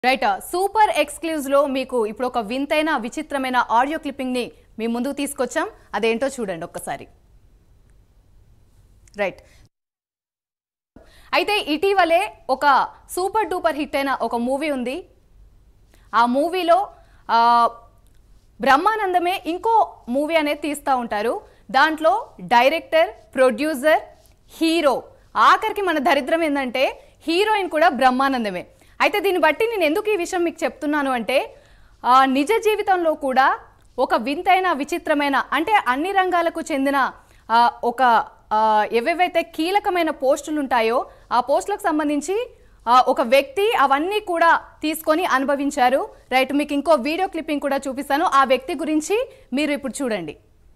right super exclude లో మీకు ఇప్పుడు ఒక వింతైన విచిత్రమైన ఆడియో క్లిప్పింగ్ ని మీ ముందుకు తీసుకొచ్చాం అదేంటో చూడండి ఒక్కసారి రైట్ అయితే ఇటీవలే ఒక సూపర్ డూపర్ హిట్ అయిన ఒక మూవీ ఉంది ఆ మూవీలో ఆ, బ్రహ్మానందమే ఇంకో మూవీ అనేది తీస్తూ ఉంటారు దాంట్లో డైరెక్టర్ ప్రొడ్యూసర్ హీరో ఆఖరికి మన దరిద్రం ఏంటంటే హీరోయిన్ కూడా బ్రహ్మానందమే అయితే దీన్ని బట్టి నేను ఎందుకు ఈ విషయం మీకు చెప్తున్నాను అంటే ఆ, నిజ జీవితంలో కూడా ఒక వింతైన విచిత్రమైన అంటే అన్ని రంగాలకు చెందిన ఆ, ఒక ఆ, ఏవేవైతే కీలకమైన పోస్టులు ఉంటాయో ఆ పోస్టులకు సంబంధించి ఆ, ఒక వ్యక్తి అవన్నీ కూడా తీసుకొని అనుభవించారు రైట్ మీకు ఇంకో వీడియో క్లిప్పింగ్ కూడా చూపిస్తాను ఆ వ్యక్తి గురించి మీరు ఇప్పుడు చూడండి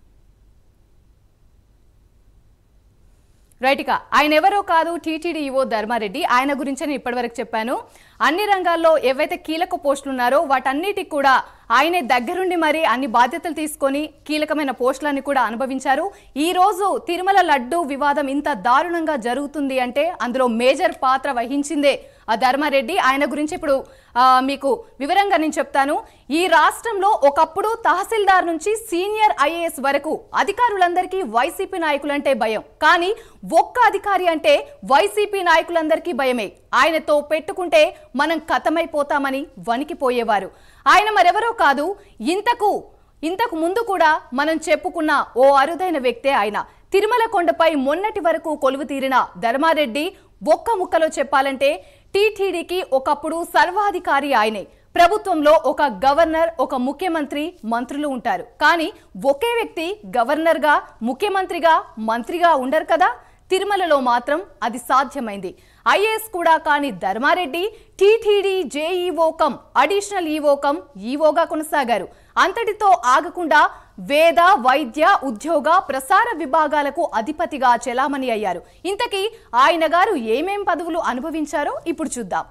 రైట్ ఇక ఆయన ఎవరో కాదు టీటీడీ ఈవో ధర్మారెడ్డి ఆయన గురించి నేను ఇప్పటివరకు చెప్పాను అన్ని రంగాల్లో ఏవైతే కీలక పోస్టులు ఉన్నారో వాటన్నిటికి కూడా ఆయనే దగ్గరుండి మరి అన్ని బాధ్యతలు తీసుకొని కీలకమైన పోస్టులన్నీ కూడా అనుభవించారు ఈ రోజు తిరుమల లడ్డు వివాదం ఇంత దారుణంగా జరుగుతుంది అంటే అందులో మేజర్ పాత్ర వహించిందే ఆ ధర్మారెడ్డి ఆయన గురించి ఇప్పుడు ఆ, మీకు వివరంగా నేను చెప్తాను ఈ రాష్ట్రంలో ఒకప్పుడు తహసీల్దార్ నుంచి సీనియర్ ఐఏఎస్ వరకు అధికారులందరికీ వైసీపీ నాయకులంటే భయం కానీ ఒక్క అధికారి అంటే వైసీపీ నాయకులందరికీ భయమే ఆయనతో పెట్టుకుంటే మనం కథమైపోతామని వణికిపోయేవారు ఆయన మరెవరో కాదు ఇంతకు ఇంతకు ముందు కూడా మనం చెప్పుకున్న ఓ అరుదైన వ్యక్తే ఆయన తిరుమల కొండపై మొన్నటి వరకు కొలువు తీరిన ధర్మారెడ్డి ఒక్క ముక్కలో చెప్పాలంటే టీటీడీకి ఒకప్పుడు సర్వాధికారి ఆయనే ప్రభుత్వంలో ఒక గవర్నర్ ఒక ముఖ్యమంత్రి మంత్రులు ఉంటారు కానీ ఒకే వ్యక్తి గవర్నర్గా ముఖ్యమంత్రిగా మంత్రిగా ఉండరు కదా తిరుమలలో మాత్రం అది సాధ్యమైంది ఐఏఎస్ కూడా కాని Dharma Reddy TTD JEO cum additional EO cum ఈవోగా కొనసాగారు అంతటితో ఆగకుండా వేద వైద్య ఉద్యోగ ప్రసార విభాగాలకు అధిపతిగా చెలామణి అయ్యారు ఇంతకీ ఆయన గారు ఏమేం పదవులు అనుభవించారో ఇప్పుడు చూద్దాం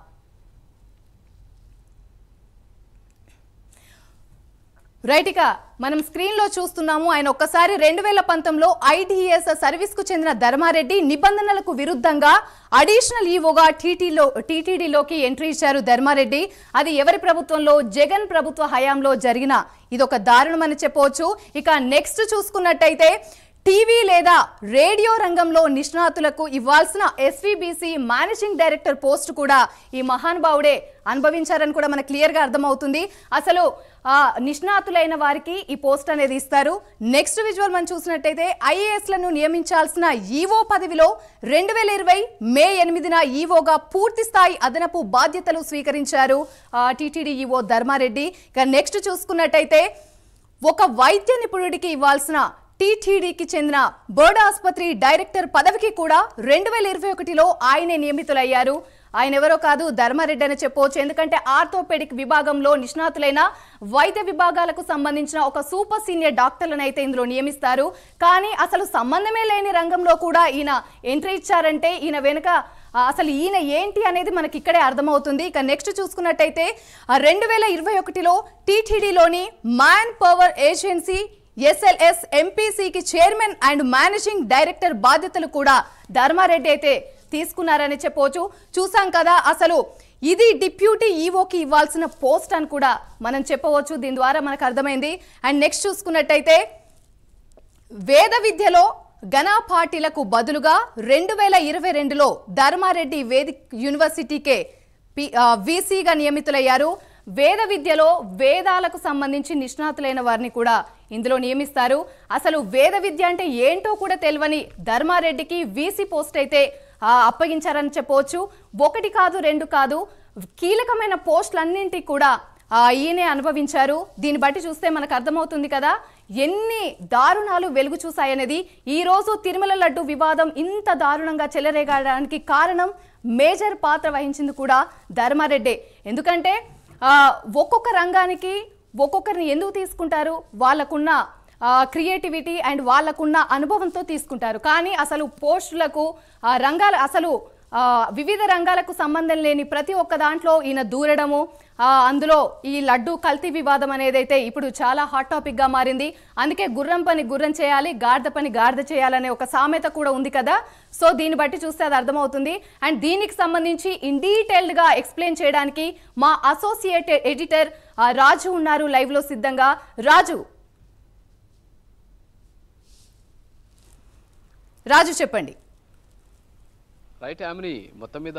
రైట్ ఇక మనం స్క్రీన్ లో చూస్తున్నాము ఆయన ఒక్కసారి రెండు వేల పంతొమ్మిదిలో ఐడిఎస్ సర్వీస్ కు చెందిన ధర్మారెడ్డి నిబంధనలకు విరుద్ధంగా అడిషనల్ ఈవోగా టీటీలో టీటీడీలోకి ఎంట్రీ ఇచ్చారు ధర్మారెడ్డి అది ఎవరి ప్రభుత్వంలో జగన్ ప్రభుత్వ హయాంలో జరిగిన ఇది ఒక దారుణమని చెప్పవచ్చు ఇక నెక్స్ట్ చూసుకున్నట్టయితే టీవీ లేదా రేడియో రంగంలో నిష్ణాతులకు ఇవ్వాల్సిన ఎస్వీబీసీ మేనేజింగ్ డైరెక్టర్ పోస్ట్ కూడా ఈ మహానుభావుడే అనుభవించారని కూడా మనకు క్లియర్గా అర్థమవుతుంది అసలు ఆ, నిష్ణాతులైన వారికి ఈ పోస్ట్ అనేది ఇస్తారు నెక్స్ట్ విజువల్ మనం చూసినట్టయితే ఐఏఎస్లను నియమించాల్సిన ఈవో పదవిలో రెండు వేల ఇరవై మే ఎనిమిదిన ఈవోగా పూర్తి స్థాయి అదనపు బాధ్యతలు స్వీకరించారు టీటీడీ ఈవో ధర్మారెడ్డి ఇక నెక్స్ట్ చూసుకున్నట్టయితే ఒక వైద్య నిపుణుడికి ఇవ్వాల్సిన టీటీడీకి చెందిన బర్డ్ ఆసుపత్రి డైరెక్టర్ పదవికి కూడా రెండు వేల ఇరవై ఒకటిలో ఆయనే నియమితులయ్యారు ఆయన ఎవరో కాదు ధర్మారెడ్డి అని చెప్పవచ్చు ఎందుకంటే ఆర్థోపెడిక్ విభాగంలో నిష్ణాతులైన వైద్య విభాగాలకు సంబంధించిన ఒక సూపర్ సీనియర్ డాక్టర్లను అయితే ఇందులో నియమిస్తారు కానీ అసలు సంబంధమే లేని రంగంలో కూడా ఈయన ఎంట్రీ ఇచ్చారంటే ఈయన వెనుక ఆ, అసలు ఈయన ఏంటి అనేది మనకి ఇక్కడే అర్థమవుతుంది ఇక నెక్స్ట్ చూసుకున్నట్టయితే రెండు వేల ఇరవై ఒకటిలో టీటీడీలోని మ్యాన్ పవర్ ఏజెన్సీ ఎస్ఎల్ఎస్ ఎంపీసీకి చైర్మన్ అండ్ మేనేజింగ్ డైరెక్టర్ బాధ్యతలు కూడా ధర్మారెడ్డి అయితే తీసుకున్నారని చెప్పవచ్చు చూసాం కదా అసలు ఇది డిప్యూటీ ఈవోకి ఇవ్వాల్సిన పోస్ట్ అని కూడా మనం చెప్పవచ్చు దీని ద్వారా మనకు అర్థమైంది అండ్ నెక్స్ట్ చూసుకున్నట్టయితే వేద విద్యలో ఘనాపాఠీలకు బదులుగా రెండు వేల ఇరవై రెండులో ధర్మారెడ్డి వేదిక్ యూనివర్సిటీకే పి ఆ, వీసీగా నియమితులయ్యారు వేద విద్యలో వేదాలకు సంబంధించి నిష్ణాతులైన వారిని కూడా ఇందులో నియమిస్తారు అసలు వేద విద్య అంటే ఏంటో కూడా తెలియని ధర్మారెడ్డికి వీసీ పోస్ట్ అయితే ఆ, అప్పగించారని చెప్పవచ్చు ఒకటి కాదు రెండు కాదు కీలకమైన పోస్టులన్నింటికి కూడా ఆ, ఈయనే అనుభవించారు దీన్ని బట్టి చూస్తే మనకు అర్థమవుతుంది కదా ఎన్ని దారుణాలు వెలుగు చూశాయనేది ఈ రోజు తిరుమల లడ్డు వివాదం ఇంత దారుణంగా చెలరేగడానికి కారణం మేజర్ పాత్ర వహించింది కూడా ధర్మారెడ్డే ఎందుకంటే ఆ, ఒక్కొక్క రంగానికి ఒక్కొక్కరిని ఎందుకు తీసుకుంటారు వాళ్ళకున్న క్రియేటివిటీ అండ్ వాళ్ళకున్న అనుభవంతో తీసుకుంటారు కానీ అసలు పోస్టులకు ఆ రంగాలు అసలు ఆ, వివిధ రంగాలకు సంబంధం లేని ప్రతి ఒక్క దాంట్లో ఈయన దూరడము ఆ, అందులో ఈ లడ్డు కల్తీ వివాదం అనేదైతే ఇప్పుడు చాలా హాట్ టాపిక్ గా మారింది అందుకే గుర్రం పని గుర్రం చేయాలి గాడిద పని గాడిద చేయాలనే ఒక సామెత కూడా ఉంది కదా సో దీన్ని బట్టి చూస్తే అది అర్థమవుతుంది అండ్ దీనికి సంబంధించి ఇన్ డీటెయిల్డ్ గా ఎక్స్ప్లెయిన్ చేయడానికి మా అసోసియేట్ ఎడిటర్ ఆ, రాజు ఉన్నారు లైవ్ లో సిద్ధంగా రాజు రాజు చెప్పండి రైట్ యామిని మొత్తం మీద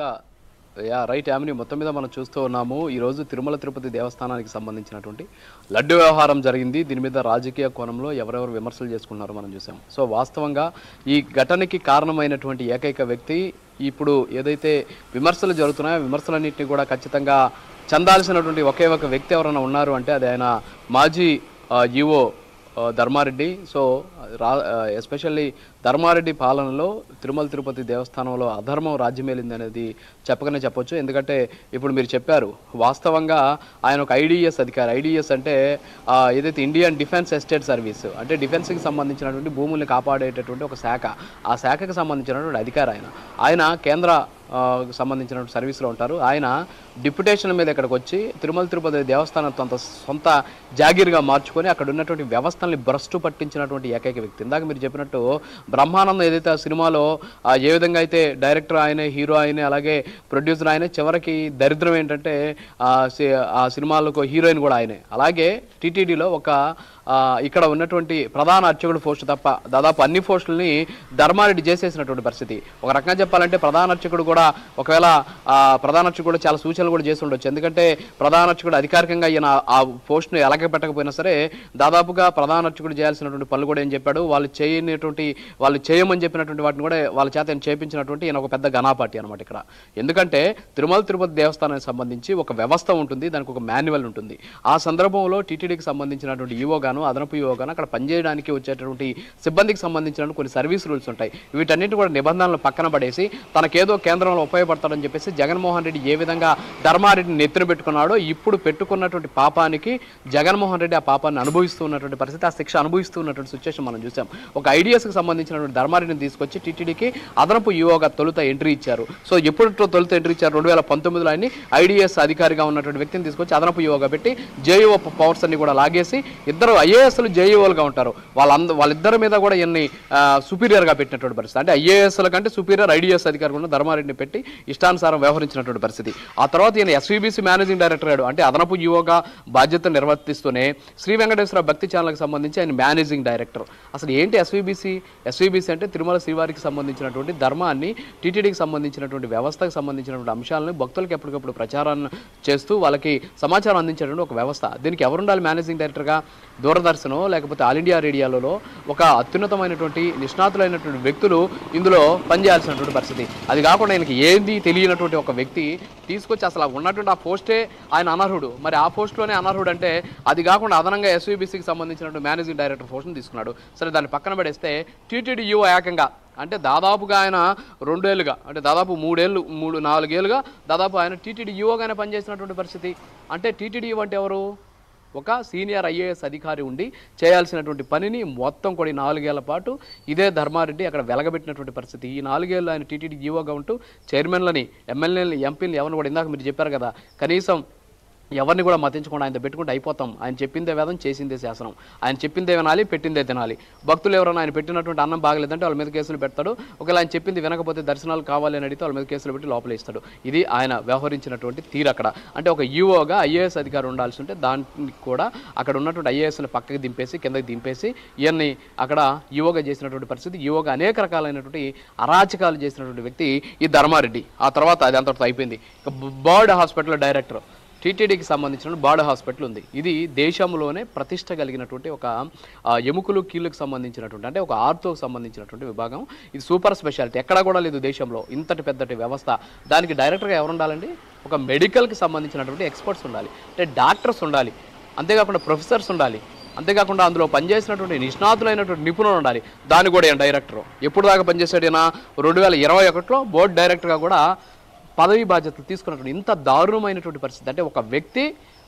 యా రైట్ యామిని మొత్తం మీద మనం చూస్తూ ఉన్నాము ఈరోజు తిరుమల తిరుపతి దేవస్థానానికి సంబంధించినటువంటి లడ్డు వ్యవహారం జరిగింది దీని మీద రాజకీయ కోణంలో ఎవరెవరు విమర్శలు చేసుకున్నారో మనం చూసాం సో వాస్తవంగా ఈ ఘటనకి కారణమైనటువంటి ఏకైక వ్యక్తి ఇప్పుడు ఏదైతే విమర్శలు జరుగుతున్నాయో ఆ విమర్శలన్నింటినీ కూడా ఖచ్చితంగా చెందాల్సినటువంటి ఒకే ఒక వ్యక్తి ఎవరైనా ఉన్నారు అంటే అది ఆయన మాజీ ఈఓ ఆ, ధర్మారెడ్డి సో రా ఎస్పెషల్లీ ధర్మారెడ్డి పాలనలో తిరుమల తిరుపతి దేవస్థానంలో అధర్మం రాజ్యమేలింది అనేది చెప్పకనే చెప్పొచ్చు ఎందుకంటే ఇప్పుడు మీరు చెప్పారు వాస్తవంగా ఆయన ఒక ఐడిఎస్ అధికారి ఐడిఎస్ అంటే ఆ, ఏదైతే ఇండియన్ డిఫెన్స్ ఎస్టేట్ సర్వీస్ అంటే డిఫెన్స్కి సంబంధించినటువంటి భూముల్ని కాపాడేటటువంటి ఒక శాఖ ఆ శాఖకు సంబంధించినటువంటి అధికారి ఆయన ఆయన కేంద్ర ఆ, సంబంధించినటువంటి సర్వీస్లో ఉంటారు ఆయన డిప్యుటేషన్ మీద ఇక్కడికి వచ్చి తిరుమల తిరుపతి దేవస్థానం తన సొంత జాగీర్గా మార్చుకొని అక్కడ ఉన్నటువంటి వ్యవస్థల్ని భ్రష్టు పట్టించినటువంటి ఏకైక వ్యక్తి ఇందాక మీరు చెప్పినట్టు బ్రహ్మానందం ఏదైతే ఆ సినిమాలో ఆ, ఏ విధంగా అయితే డైరెక్టర్ ఆయనే హీరో ఆయనే అలాగే ప్రొడ్యూసర్ ఆయనే చివరికి దరిద్రం ఏంటంటే ఆ సి- ఆ సినిమాలకు హీరోయిన్ కూడా ఆయనే అలాగే టీటీడీలో ఒక ఆ, ఇక్కడ ఉన్నటువంటి ప్రధాన అర్చకుడు పోస్ట్ తప్ప దాదాపు అన్ని పోస్టుల్ని ధర్మారెడ్డి చేసేసినటువంటి పరిస్థితి ఒక రకంగా చెప్పాలంటే ప్రధాన అర్చకుడు కూడా ఒకవేళ ఆ, ప్రధాన అర్చకుడు కూడా చాలా సూచనలు కూడా చేసి ఉండొచ్చు ఎందుకంటే ప్రధాన అర్చకుడు అధికారికంగా ఈయన ఆ పోస్ట్ను ఎలాగ పెట్టకపోయినా సరే దాదాపుగా ప్రధాన అర్చకుడు చేయాల్సినటువంటి పనులు కూడా ఏం చెప్పాడు వాళ్ళు చేయనటువంటి వాళ్ళు చేయమని చెప్పినటువంటి వాటిని కూడా వాళ్ళ చేత ఈయన చేపించినటువంటి ఈయన ఒక పెద్ద ఘనాపాటి అనమాట ఇక్కడ ఎందుకంటే తిరుమల తిరుపతి దేవస్థానానికి సంబంధించి ఒక వ్యవస్థ ఉంటుంది దానికి ఒక మాన్యువల్ ఉంటుంది ఆ సందర్భంలో టీటీడీకి సంబంధించినటువంటి ఈవో గాను అదనపు ఈవో గాను అక్కడ పనిచేయడానికి వచ్చేటటువంటి సిబ్బందికి సంబంధించిన కొన్ని సర్వీస్ రూల్స్ ఉంటాయి వీటన్నిటి కూడా నిబంధనలు పక్కన పడేసి తనకేదో కేంద్రంలో ఉపయోగపడతాడని చెప్పేసి జగన్మోహన్ రెడ్డి ఏ విధంగా ధర్మారెడ్డిని నెత్తిన పెట్టుకున్నాడో ఇప్పుడు పెట్టుకున్నటువంటి పాపానికి జగన్మోహన్ రెడ్డి ఆ పాపాన్ని అనుభవిస్తూ ఉన్నటువంటి పరిస్థితి ఆ శిక్ష అనుభవిస్తూ ఉన్నటువంటి సిచ్యువేషన్ మనం చూసాం ఒక ఐడియాస్కి సంబంధించినటువంటి ధర్మారెడ్డిని తీసుకొచ్చి టీటీడీకి అదనపు ఈవోగా తొలుత ఎంట్రీ ఇచ్చారు సో ఎప్పుడు తొలుత ఎంట్రీ ఇచ్చారు రెండు వేల పంతొమ్మిదిలో ఆయన్ని ఐడిఎస్ అధికారిగా ఉన్నటువంటి వ్యక్తిని తీసుకొచ్చి అదనపు ఈవోగా పెట్టి జేఈఓ పవర్స్ అన్ని కూడా లాగేసి ఇద్దరు ఐఏఎస్లు జేఈఓలుగా ఉంటారు వాళ్ళంద వాళ్ళిద్దరి మీద కూడా ఎన్ని సుపీరియర్గా పెట్టినటువంటి పరిస్థితి అంటే ఐఏఎస్ల కంటే సుపీరియర్ ఐడిఎస్ అధికారి ఉన్న ధర్మారెడ్డిని పెట్టి ఇష్టానుసారం వ్యవహరించినటువంటి పరిస్థితి ఆ తర్వాత ఈయన ఎస్వీబీసీ మేనేజింగ్ డైరెక్టర్ అయ్యాడు అంటే అదనపు ఈవోగా బాధ్యత నిర్వర్తిస్తూనే శ్రీ వెంకటేశ్వర భక్తి ఛానల్కి సంబంధించి ఆయన మేనేజింగ్ డైరెక్టర్ అసలు ఏంటి ఎస్వీబీసీ ఎస్వీబీసీ అంటే తిరుమల శ్రీవారికి సంబంధించినటువంటి ధర్మాన్ని టీటీడీకి సంబంధించినటువంటి వ్యవస్థకు సంబంధించినటువంటి అంశాలను భక్తులకు ఎప్పటికప్పుడు ప్రచారాన్ని చేస్తూ వాళ్ళకి సమాచారం అందించేటువంటి ఒక వ్యవస్థ దీనికి ఎవరు ఉండాలి మేనేజింగ్ డైరెక్టర్గా దూరదర్శనం లేకపోతే ఆల్ ఇండియా రేడియోలలో ఒక అత్యున్నతమైనటువంటి నిష్ణాతులైనటువంటి వ్యక్తులు ఇందులో పనిచేయాల్సినటువంటి పరిస్థితి అది కాకుండా ఆయనకి ఏంది తెలియనటువంటి ఒక వ్యక్తి తీసుకొచ్చి అసలు ఆ ఉన్నటువంటి ఆ పోస్టే ఆయన అనర్హుడు మరి ఆ పోస్ట్లోనే అనర్హుడు అంటే అది కాకుండా అదనంగా ఎస్వీబీసీకి సంబంధించినటువంటి మేనేజింగ్ డైరెక్టర్ పోస్ట్ని తీసుకున్నాడు సరే దాన్ని పక్కన పడేస్తే టీటీడీ యువ ఏకంగా అంటే దాదాపుగా ఆయన రెండేళ్లుగా అంటే దాదాపు మూడేళ్ళు మూడు నాలుగేళ్లుగా దాదాపు ఆయన టీటీడీ యువగానే పనిచేసినటువంటి పరిస్థితి అంటే టీటీడీ యువ అంటే ఎవరు ఒక సీనియర్ ఐఏఎస్ అధికారి ఉండి చేయాల్సినటువంటి పనిని మొత్తం కూడా ఈ నాలుగేళ్ల పాటు ఇదే ధర్మారెడ్డి అక్కడ వెలగబెట్టినటువంటి పరిస్థితి ఈ నాలుగేళ్ళు ఆయన టీటీడీ ఈవోగా ఉంటూ చైర్మన్లని ఎమ్మెల్యేలని ఎంపీలు ఎవరిని కూడా ఇందాక మీరు చెప్పారు కదా కనీసం ఎవరిని కూడా మతించకుండా ఆయన పెట్టుకుంటే అయిపోతాం ఆయన చెప్పిందే వేదం చేసిందే శాసనం ఆయన చెప్పిందే వినాలి పెట్టిందే తినాలి భక్తులు ఎవరైనా ఆయన పెట్టినటువంటి అన్నం బాగలేదంటే వాళ్ళ మీద కేసులు పెడతాడు ఒకవేళ ఆయన చెప్పింది వినకపోతే దర్శనాలు కావాలి అని అడిగితే వాళ్ళ మీద కేసులు పెట్టి లోపల ఇస్తాడు ఇది ఆయన వ్యవహరించినటువంటి తీరు అక్కడ అంటే ఒక ఈఓగా ఐఏఎస్ అధికారి ఉండాల్సి ఉంటే దానికి కూడా అక్కడ ఉన్నటువంటి ఐఏఎస్ని పక్కకి దింపేసి కిందకి దింపేసి ఇవన్నీ అక్కడ ఈఓగా చేసినటువంటి పరిస్థితి ఈఓగా అనేక రకాలైనటువంటి అరాచకాలు చేసినటువంటి వ్యక్తి ఈ ధర్మారెడ్డి ఆ తర్వాత అది అంతటితో అయిపోయింది ఇక బర్డ్ హాస్పిటల్ డైరెక్టర్ టీటీడీకి సంబంధించిన బాడ హాస్పిటల్ ఉంది ఇది దేశంలోనే ప్రతిష్ట కలిగినటువంటి ఒక ఆ, ఎముకలు కీళ్ళకు సంబంధించినటువంటి అంటే ఒక ఆర్తోకి సంబంధించినటువంటి విభాగం ఇది సూపర్ స్పెషాలిటీ ఎక్కడా కూడా లేదు దేశంలో ఇంతటి పెద్దటి వ్యవస్థ దానికి డైరెక్టర్గా ఎవరు ఉండాలండి ఒక మెడికల్కి సంబంధించినటువంటి ఎక్స్పర్ట్స్ ఉండాలి అంటే డాక్టర్స్ ఉండాలి అంతేకాకుండా ప్రొఫెసర్స్ ఉండాలి అంతేకాకుండా అందులో పనిచేసినటువంటి నిష్ణాతులైనటువంటి నిపుణులు ఉండాలి దాని కూడా ఈయన డైరెక్టర్ ఎప్పుడు దాకా పనిచేశాడు ఈయన రెండు వేల ఇరవై ఒకటిలో బోర్డు డైరెక్టర్గా కూడా పదవి బాధ్యతలు తీసుకున్నటువంటి ఇంత దారుణమైనటువంటి పరిస్థితి అంటే ఒక వ్యక్తి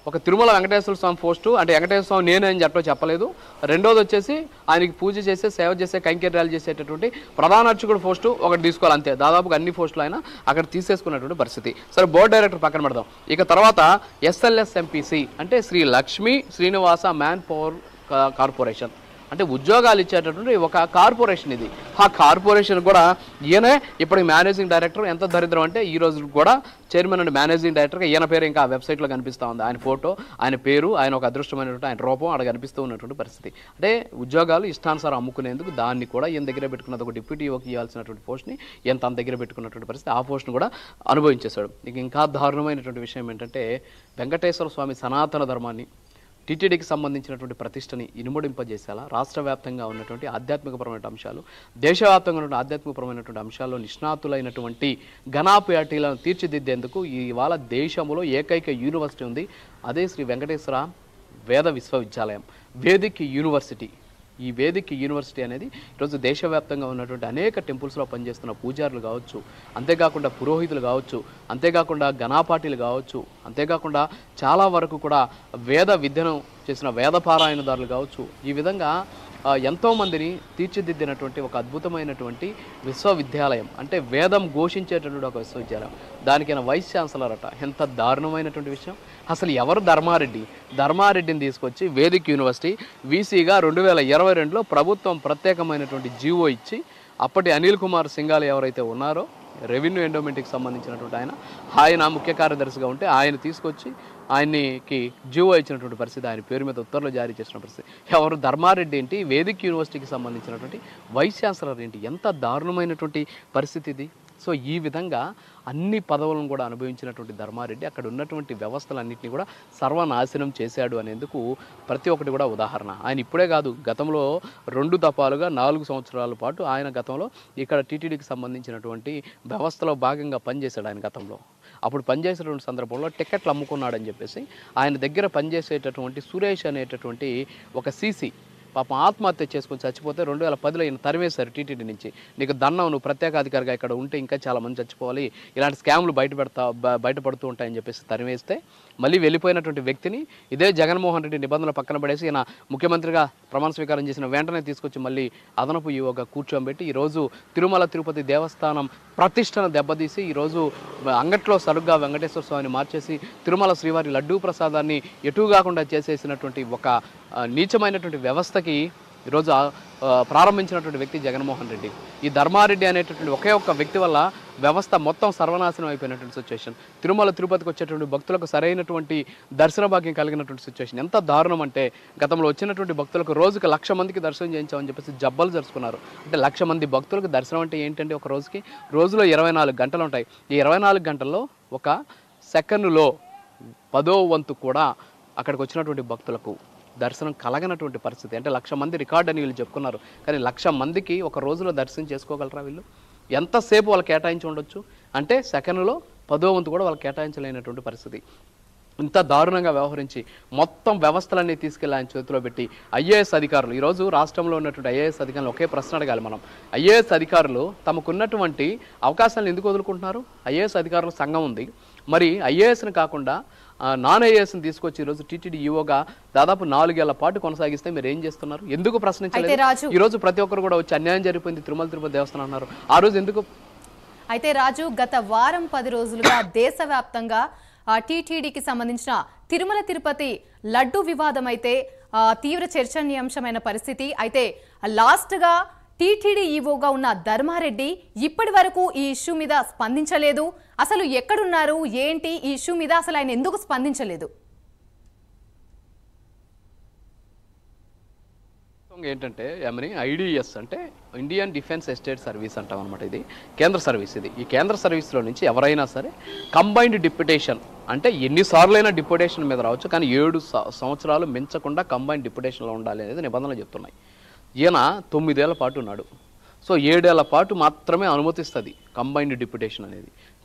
ఒక తిరుమల వెంకటేశ్వర స్వామి పోస్టు అంటే వెంకటేశ్వర స్వామి నేను అని చెప్పలో చెప్పలేదు రెండోది వచ్చేసి ఆయనకి పూజ చేసే సేవ చేసే కైంకర్యాలు చేసేటటువంటి ప్రధాన అర్చకుడు పోస్టు ఒకటి తీసుకోవాలి అంతే దాదాపుగా అన్ని పోస్టులు ఆయన అక్కడ తీసేసుకున్నటువంటి పరిస్థితి సరే బోర్డు డైరెక్టర్ పక్కన పెడదాం ఇక తర్వాత ఎస్ఎల్ఎస్ ఎంపీసీ అంటే శ్రీ లక్ష్మీ శ్రీనివాస మ్యాన్ పవర్ కా- కార్పొరేషన్ అంటే ఉద్యోగాలు ఇచ్చేటటువంటి ఒక కార్పొరేషన్ ఇది ఆ కార్పొరేషన్ కూడా ఈయనే ఇప్పటికి మేనేజింగ్ డైరెక్టర్ ఎంత దరిద్రం అంటే ఈ రోజు కూడా చైర్మన్ అండ్ మేనేజింగ్ డైరెక్టర్గా ఈయన పేరు ఇంకా ఆ వెబ్సైట్లో కనిపిస్తూ ఉంది ఆయన ఫోటో ఆయన పేరు ఆయన ఒక అదృష్టమైనటువంటి ఆయన రూపం అక్కడ కనిపిస్తూ ఉన్నటువంటి పరిస్థితి అంటే ఉద్యోగాలు ఇష్టానుసారం అమ్ముకునేందుకు దాన్ని కూడా ఈయన దగ్గర పెట్టుకున్నది ఒక డిప్యూటీ యోకి ఇవ్వాల్సినటువంటి పోస్ట్ని ఈయన తన దగ్గర పెట్టుకున్నటువంటి పరిస్థితి ఆ పోస్ట్ని కూడా అనుభవించేశాడు ఇక ఇంకా దారుణమైనటువంటి విషయం ఏంటంటే వెంకటేశ్వర స్వామి సనాతన ధర్మాన్ని టీటీడీకి సంబంధించినటువంటి ప్రతిష్టని ఇనుమడింపజేసేలా రాష్ట్ర వ్యాప్తంగా ఉన్నటువంటి ఆధ్యాత్మికపరమైన అంశాలు దేశవ్యాప్తంగా ఉన్న ఆధ్యాత్మికపరమైనటువంటి అంశాల్లో నిష్ణాతులైనటువంటి ఘనాపేటీలను తీర్చిదిద్దేందుకు ఇవాళ దేశంలో ఏకైక యూనివర్సిటీ ఉంది అదే శ్రీ వెంకటేశ్వర వేద విశ్వవిద్యాలయం వేదిక్ యూనివర్సిటీ ఈ వేదిక్ యూనివర్సిటీ అనేది ఈరోజు దేశవ్యాప్తంగా ఉన్నటువంటి అనేక టెంపుల్స్లో పనిచేస్తున్న పూజారులు కావచ్చు అంతేకాకుండా పురోహితులు కావచ్చు అంతేకాకుండా గణాపాటీలు కావచ్చు అంతేకాకుండా చాలా వరకు కూడా వేద విద్యను చేసిన వేద పారాయణదారులు కావచ్చు ఈ విధంగా ఆ, ఎంతో మందిని తీర్చిదిద్దినటువంటి ఒక అద్భుతమైనటువంటి విశ్వవిద్యాలయం అంటే వేదం ఘోషించేటటువంటి ఒక విశ్వవిద్యాలయం దానికైనా వైస్ ఛాన్సలర్ అట ఎంత దారుణమైనటువంటి విషయం అసలు ఎవరు ధర్మారెడ్డి ధర్మారెడ్డిని తీసుకొచ్చి వేదిక్ యూనివర్సిటీ వీసీగా రెండు వేల ఇరవై రెండులో ప్రభుత్వం ప్రత్యేకమైనటువంటి జీవో ఇచ్చి అప్పటి అనిల్ కుమార్ సింఘాల్ ఎవరైతే ఉన్నారో రెవెన్యూ ఎండోమెంట్కి సంబంధించినటువంటి ఆయన ఆయన ముఖ్య కార్యదర్శిగా ఉంటే ఆయన తీసుకొచ్చి ఆయనకి జీవో ఇచ్చినటువంటి పరిస్థితి ఆయన పేరు మీద ఉత్తర్వులు జారీ చేసిన పరిస్థితి ఎవరు ధర్మారెడ్డి ఏంటి వేదిక్ యూనివర్సిటీకి సంబంధించినటువంటి వైస్ ఛాన్సలర్ ఏంటి ఎంత దారుణమైనటువంటి పరిస్థితి ఇది సో ఈ విధంగా అన్ని పదవులను కూడా అనుభవించినటువంటి ధర్మారెడ్డి అక్కడ ఉన్నటువంటి వ్యవస్థలన్నింటినీ కూడా సర్వనాశనం చేశాడు అనేందుకు ప్రతి ఒక్కటి కూడా ఉదాహరణ ఆయన ఇప్పుడే కాదు గతంలో రెండు దఫాలుగా నాలుగు సంవత్సరాల పాటు ఆయన గతంలో ఇక్కడ టీటీడీకి సంబంధించినటువంటి వ్యవస్థలో భాగంగా పనిచేశాడు ఆయన గతంలో అప్పుడు పనిచేసేటువంటి సందర్భంలో టికెట్లు అమ్ముకున్నాడని చెప్పేసి ఆయన దగ్గర పనిచేసేటటువంటి సురేష్ అనేటటువంటి ఒక సీసీ పాపం ఆత్మహత్య చేసుకొని చచ్చిపోతే రెండు వేల పదిలో ఈయన తరివేశారు టీటీడీ నుంచి నీకు దన్నం నువ్వు ప్రత్యేకాధికారిగా ఇక్కడ ఉంటే ఇంకా చాలా మంది చచ్చిపోవాలి ఇలాంటి స్కామ్లు బయట పెడతా బ- బయటపడుతూ ఉంటాయని చెప్పేసి తరివేస్తే మళ్ళీ వెళ్ళిపోయినటువంటి వ్యక్తిని ఇదే జగన్మోహన్ రెడ్డి నిబంధనలు పక్కన పడేసి ఈయన ముఖ్యమంత్రిగా ప్రమాణ స్వీకారం చేసిన వెంటనే తీసుకొచ్చి మళ్ళీ అదనపు యువగా కూర్చోబెట్టి ఈరోజు తిరుమల తిరుపతి దేవస్థానం ప్రతిష్టను దెబ్బతీసి ఈరోజు అంగట్లో సరుగ్గా వెంకటేశ్వర స్వామిని మార్చేసి తిరుమల శ్రీవారి లడ్డూ ప్రసాదాన్ని ఎటు కాకుండా చేసేసినటువంటి ఒక ఆ, నీచమైనటువంటి వ్యవస్థకి ఈరోజు ఆ, ఆ, ప్రారంభించినటువంటి వ్యక్తి జగన్మోహన్ రెడ్డి ఈ ధర్మారెడ్డి అనేటటువంటి ఒకే ఒక్క వ్యక్తి వల్ల వ్యవస్థ మొత్తం సర్వనాశనం అయిపోయినటువంటి సిచ్యువేషన్ తిరుమల తిరుపతికి వచ్చేటువంటి భక్తులకు సరైనటువంటి దర్శన భాగ్యం కలిగినటువంటి సిచ్యువేషన్ ఎంత దారుణం అంటే గతంలో వచ్చినటువంటి భక్తులకు రోజుకి లక్ష మందికి దర్శనం చేయించామని చెప్పేసి జబ్బలు జరుపుకున్నారు అంటే లక్ష మంది భక్తులకు దర్శనం అంటే ఏంటంటే ఒక రోజుకి రోజులో ఇరవై నాలుగు గంటలు ఉంటాయి ఈ ఇరవై నాలుగు గంటల్లో ఒక సెకండ్లో పదో వంతు కూడా అక్కడికి వచ్చినటువంటి భక్తులకు దర్శనం కలగనటువంటి పరిస్థితి అంటే లక్ష మంది రికార్డ్ అని వీళ్ళు చెప్పుకున్నారు కానీ లక్ష మందికి ఒక రోజులో దర్శనం చేసుకోగలరా వీళ్ళు ఎంతసేపు వాళ్ళు కేటాయించి ఉండొచ్చు అంటే సెకండ్లో పదో వంతు కూడా వాళ్ళు కేటాయించలేనటువంటి పరిస్థితి ఇంత దారుణంగా వ్యవహరించి మొత్తం వ్యవస్థలన్నీ తీసుకెళ్ళి ఆయన చేతిలో పెట్టి ఐఏఎస్ అధికారులు ఈరోజు రాష్ట్రంలో ఉన్నటువంటి ఐఏఎస్ అధికారులు ఒకే ప్రశ్న అడగాలి మనం ఐఏఎస్ అధికారులు తమకున్నటువంటి అవకాశాలను ఎందుకు వదులుకుంటున్నారు ఐఏఎస్ అధికారుల సంఘం ఉంది మరి ఐఏఎస్ని కాకుండా ఆ, నాన్ ఐఏఎస్ని తీసుకొచ్చి ఈరోజు టీటీడీ ఈవోగా దాదాపు నాలుగేళ్ల పాటు కొనసాగిస్తే మీరు ఏం చేస్తున్నారు ఎందుకు అయితే ప్రశ్నించలేదు రాజు ఈ రోజు ప్రతి ఒక్కరు కూడా వచ్చి అన్యాయం జరిగిపోయింది తిరుమల తిరుపతి దేవస్థానం అన్నారు ఆ రోజు ఎందుకు అయితే రాజు గత వారం పది రోజులుగా దేశవ్యాప్తంగా ఆ, టీటీడీకి సంబంధించిన తిరుమల తిరుపతి లడ్డు వివాదం అయితే ఆ, తీవ్ర చర్చనీయాంశమైన పరిస్థితి అయితే లాస్ట్గా టీటీడీ ఈవోగా ఉన్న ధర్మారెడ్డి ఇప్పటి వరకు ఈ ఇష్యూ మీద స్పందించలేదు అసలు ఎక్కడున్నారు ఏంటి ఈ ఇష్యూ మీద అసలు ఆయన ఎందుకు స్పందించలేదు వాస్తవంగా ఏంటంటే యమని ఐడిఎస్ అంటే ఇండియన్ డిఫెన్స్ ఎస్టేట్ సర్వీస్ అంటాం అనమాట ఇది కేంద్ర సర్వీస్ ఇది ఈ కేంద్ర సర్వీస్లో నుంచి ఎవరైనా సరే కంబైన్డ్ డిప్యుటేషన్ అంటే ఎన్నిసార్లైనా డిప్యుటేషన్ మీద రావచ్చు కానీ ఏడు స- సంవత్సరాలు మించకుండా కంబైన్డ్ డిప్యుటేషన్లో ఉండాలి అనేది నిబంధనలు చెప్తున్నాయి ఈయన తొమ్మిదేళ్ల పాటు ఉన్నాడు సో ఏడేళ్ల పాటు మాత్రమే అనుమతిస్తుంది కంబైన్డ్ డిప్యుటేషన్ అనేది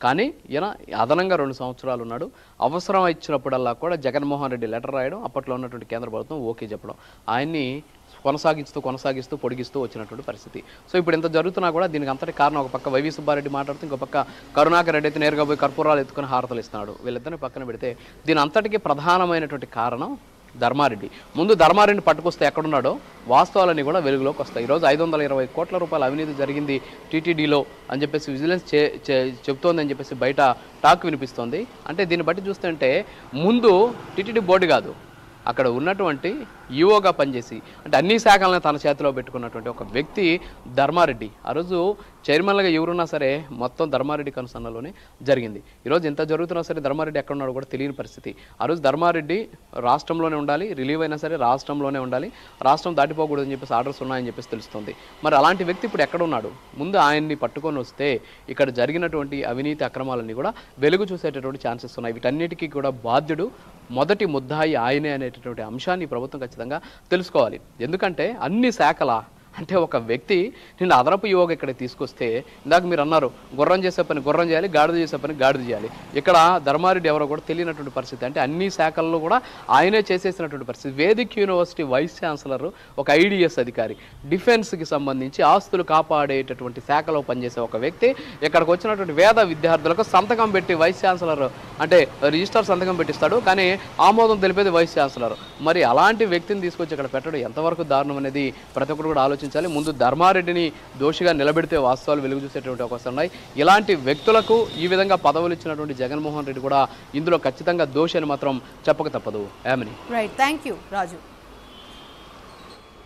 కానీ ఈయన అదనంగా రెండు సంవత్సరాలు ఉన్నాడు అవసరం ఇచ్చినప్పుడల్లా కూడా జగన్మోహన్ రెడ్డి లెటర్ రాయడం అప్పట్లో ఉన్నటువంటి కేంద్ర ప్రభుత్వం ఓకే చెప్పడం ఆయన్ని కొనసాగిస్తూ కొనసాగిస్తూ పొడిగిస్తూ వచ్చినటువంటి పరిస్థితి సో ఇప్పుడు ఇంత జరుగుతున్నా కూడా దీనికి అంతటి కారణం ఒక పక్క వైవి సుబ్బారెడ్డి మాట్లాడుతూ ఇంకో పక్క కరుణాకర్ రెడ్డి అయితే నేరుగా పోయి కర్పూరాలు ఎత్తుకుని హారతలు ఇస్తున్నాడు వీళ్ళిద్దరిని పక్కన పెడితే దీని అంతటికి ప్రధానమైనటువంటి కారణం ధర్మారెడ్డి ముందు ధర్మారెడ్డిని పట్టుకొస్తే ఎక్కడున్నాడో వాస్తవాలన్నీ కూడా వెలుగులోకి వస్తాయి ఈరోజు ఐదు వందల ఇరవై కోట్ల రూపాయల అవినీతి జరిగింది టీటీడీలో అని చెప్పేసి విజిలెన్స్ చే చే- చెప్తోందని చెప్పేసి బయట టాక్ వినిపిస్తోంది అంటే దీన్ని బట్టి చూస్తుంటే ముందు టీటీడీ బోర్డు కాదు అక్కడ ఉన్నటువంటి ఈఓగా పనిచేసి అంటే అన్ని శాఖలను తన చేతిలో పెట్టుకున్నటువంటి ఒక వ్యక్తి ధర్మారెడ్డి ఆ రోజు చైర్మన్లుగా ఎవరున్నా సరే మొత్తం ధర్మారెడ్డి కనుసన్నలోనే జరిగింది ఈరోజు ఎంత జరుగుతున్నా సరే ధర్మారెడ్డి ఎక్కడ ఉన్నాడో కూడా తెలియని పరిస్థితి ఆ రోజు ధర్మారెడ్డి రాష్ట్రంలోనే ఉండాలి రిలీవ్ అయినా సరే రాష్ట్రంలోనే ఉండాలి రాష్ట్రం దాటిపోకూడదని చెప్పేసి ఆర్డర్స్ ఉన్నాయని చెప్పేసి తెలుస్తుంది మరి అలాంటి వ్యక్తి ఇప్పుడు ఎక్కడ ఉన్నాడు ముందు ఆయన్ని పట్టుకొని వస్తే ఇక్కడ జరిగినటువంటి అవినీతి అక్రమాలన్నీ కూడా వెలుగు చూసేటటువంటి ఛాన్సెస్ ఉన్నాయి వీటన్నిటికీ కూడా బాధ్యుడు మొదటి ముద్దాయి ఆయనే అనేటటువంటి అంశాన్ని ప్రభుత్వం ఖచ్చితంగా తెలుసుకోవాలి ఎందుకంటే అన్ని శాఖల అంటే ఒక వ్యక్తి నిన్ను అదనపు యువక ఇక్కడ తీసుకొస్తే ఇందాక మీరు అన్నారు గుర్రం చేసే పని గుర్రం చేయాలి గాడిద చేసే పని గాడిద చేయాలి ఇక్కడ ధర్మారెడ్డి ఎవరో కూడా తెలియనటువంటి పరిస్థితి అంటే అన్ని శాఖల్లో కూడా ఆయనే చేసేసినటువంటి పరిస్థితి వేదిక్ యూనివర్సిటీ వైస్ ఛాన్సలర్ ఒక ఐడిఎస్ అధికారి డిఫెన్స్కి సంబంధించి ఆస్తులు కాపాడేటటువంటి శాఖలో పనిచేసే ఒక వ్యక్తి ఇక్కడికి వచ్చినటువంటి వేద విద్యార్థులకు సంతకం పెట్టి వైస్ ఛాన్సలర్ అంటే రిజిస్టర్ సంతకం పెట్టిస్తాడు కానీ ఆమోదం తెలిపేది వైస్ ఛాన్సలర్ మరి అలాంటి వ్యక్తిని తీసుకొచ్చి ఇక్కడ పెట్టడం ఎంతవరకు దారుణం అనేది ప్రతి ఒక్కరు కూడా ఆలోచించాలి ముందు ధర్మారెడ్డిని దోషిగా నిలబెడితే వాస్తవాలు వెలుగు చూసేటువంటి అవకాశం ఉన్నాయి ఇలాంటి వ్యక్తులకు ఈ విధంగా పదవులు ఇచ్చినటువంటి జగన్మోహన్ రెడ్డి కూడా ఇందులో ఖచ్చితంగా దోషి అని మాత్రం చెప్పక తప్పదు Yamini right thank you Raju